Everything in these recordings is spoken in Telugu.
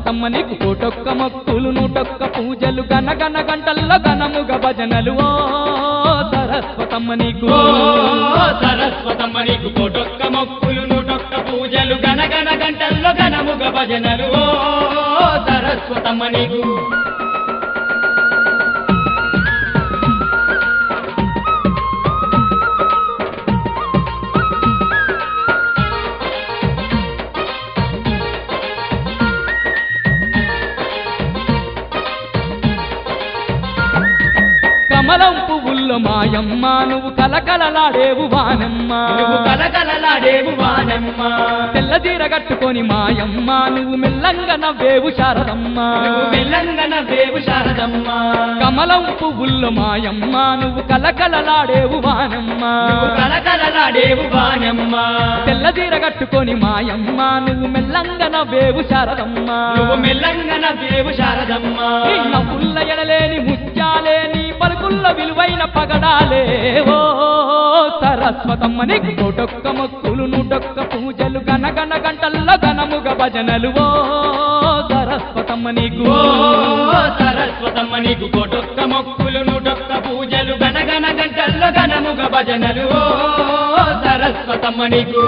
సరస్వతమ్మ నీకు కోటొక్క మొక్కులు నూటొక్క పూజలు గన గన గంటల్లో గనముగ భజనలు ఓ సరస్వతమ్మ నీకు ఓ సరస్వతమ్మ నీకు కోటొక్క మొక్కులు నూటొక్క పూజలు గనగన గంటల్లో గనముగ భజనలు ఓ సరస్వతమ్మ నీకు కమలం పువ్వుల్లో మాయమ్మ నువ్వు కలకలలాడేవు వానమ్మ నువ్వు కలకలలాడేవు వానమ్మ తెల్లదీర కట్టుకొని మాయమ్మ నువ్వు మెల్లంగా నవ్వేవు శారదమ్మ నువ్వు మెల్లంగన వేవు శారదమ్మ కమలం పువ్వుల్లో మాయమ్మ నువ్వు కలకలలాడేవు వానమ్మ నువ్వు కలకలలాడేవు వానమ్మ తెల్లదీర కట్టుకొని మాయమ్మ నువ్వు మెల్లంగా నవ్వేవు శారదమ్మ నువ్వు మెల్లంగన వేవు శారదమ్మ నీ నవ్వుల్ల ఎడలేని ముత్యాలేని పలుకుల్ల విలువైన పగడాలే ఓ సరస్వతమ్మ నీకు కోటొక్క మొక్కులు నూటొక్క పూజలు గనగన గంటల్లో గనముగ భజనలు ఓ సరస్వతమ్మ నీకు ఓ సరస్వతమ్మ నీకు కోటొక్క మొక్కులు నూటొక్క పూజలు గనగన గంటల్లో గనముగ భజనలు ఓ సరస్వతమ్మ నీకు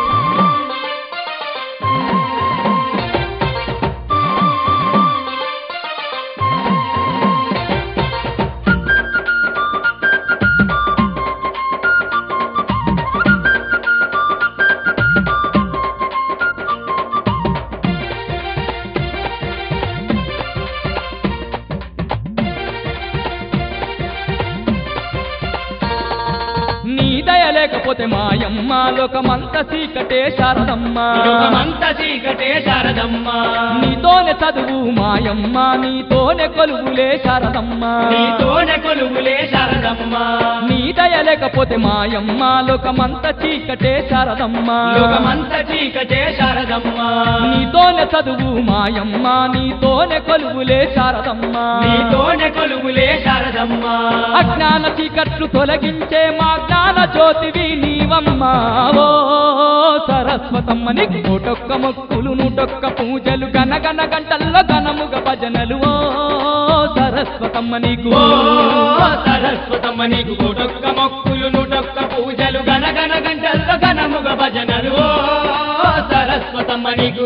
నీ దయ లేకపోతే మాయమ్మ లోకమంత చీకటే శారదమ్మ లోకమంత చీకటే శారదమ్మ నీతోనే చదువు మాయమ్మ నీతోనే కొలువులే శారదమ్మ నీతోనే కొలువులే శారదమ్మ నీ దయ లేకపోతే మాయమ్మ లోకమంత చీకటే శారదమ్మ లోకమంత చీకటే శారదమ్మ నీతోనే చదువు మాయమ్మ నీతోనే కొలువులే శారదమ్మ నీతోనే కొలువులే శారదమ్మ అజ్ఞాన చీకట్లు తొలగించే మా జ్ఞాన జ్యోతివి నీవమ్మ ఓ సరస్వతమ్మ నీకు నూటొక్క మొక్కులు నూటొక్క పూజలు గనగన గంటల్లో గనముగ భజనలు ఓ సరస్వతమ్మ నీకు ఓ సరస్వతమ్మ నీకు కోటొక్క మొక్కులు నూటొక్క పూజలు గనగన గంటల్లో గనముగ భజనలు ఓ సరస్వతమ్మ నీకు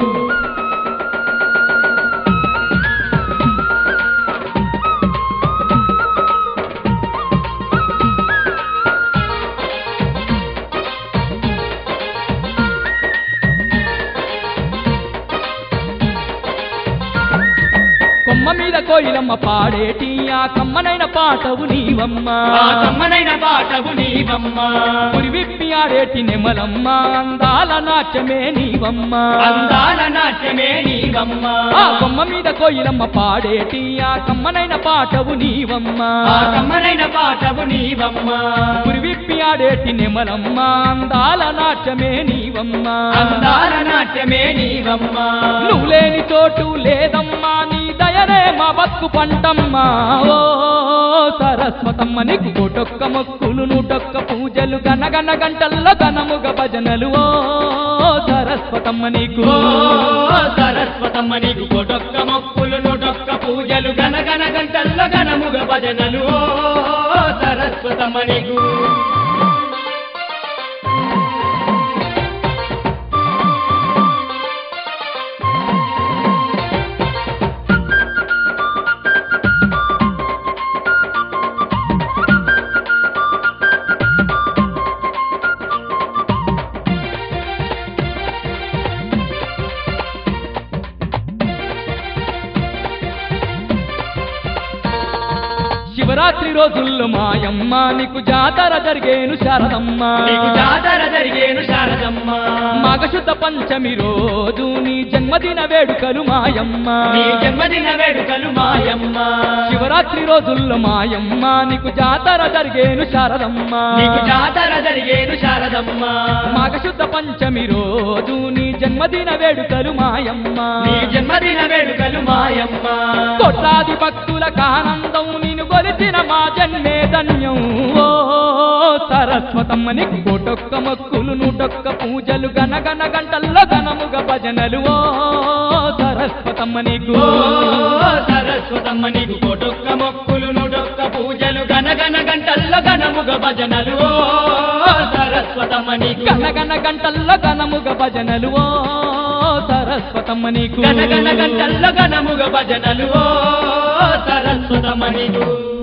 కొమ్మ మీద కోయిలమ్మ పాడేటి ఆ కమ్మనైన పాటవు నీవమ్మ ఆ కమ్మనైన పాటవు నీవమ్మ పురి విప్పి ఆడేటి నెమలమ్మ అందాల నాట్యమే నీవమ్మ అందాల నాట్యమే నీవమ్మ ఆ కొమ్మ మీద కోయిలమ్మ పాడేటి ఆ కమ్మనైన పాటవు నీవమ్మ ఆ కమ్మనైన పాటవు నీవమ్మ పురి విప్పి ఆడేటి నెమలమ్మ అందాల నాట్యమే నీవమ్మ అందాల నాట్యమే నీవమ్మ నువ్వు లేని చోటు లేదమ్మా నీ దయనే మా బతుకు పంటమ్మా ఓ సరస్వతమ్మ నీకు కోటొక్క మొక్కులు నూటొక్క పూజలు గనగన గంటల్లో గనముగ భజనలు ఓ సరస్వతమ్మ నీకు ఓ సరస్వతమ్మ నీకు కోటొక్క మొక్కులు నూటొక్క పూజలు గనగన గంటల్లో గనముగ భజనలు ఓ సరస్వతమ్మ నీకు శివరాత్రి రోజుల్లో మాయమ్మ నీకు జాతర జరిగేను శారదమ్మ నీకు జాతర జరిగేను శారదమ్మ మాఘశుద్ధ పంచమి రోజు నీ జన్మదిన వేడుకలు మాయమ్మ నీ జన్మదిన వేడుకలు మాయమ్మ శివరాత్రి రోజుల్లో మాయమ్మ నీకు జాతర జరిగేను శారదమ్మ నీకు జాతర జరిగేను శారదమ్మ మాఘశుద్ధ పంచమి రోజు నీ జన్మదిన వేడుకలు మాయమ్మ నీ జన్మదిన వేడుకలు మాయమ్మ కోట్లాది భక్తులకు ఆనందం నేను కొలిచిన మా జన్మే ధన్యం ఓ సరస్వతమ్మ నీకు కోటొక్క మొక్కులు నూటొక్క పూజలు గనగన గంటల్లో గనముగ భజనలు ఓ సరస్వతి సరస్వతమ్మ నీకు ఓ సరస్వతమ్మ నీకు కోటొక్క మొక్కులు నూటొక్క పూజలు గనగన గంటల్లో గనముగ భజనలు ఓ సరస్వతమ్మ నీకు గనగన గంటల్లో గనముగ భజనలు ఓ సరస్వతమ్మ నీకు గనగన గంటల్లో గనముగ భజనలు ఓ సరస్వతమ్మ నీకు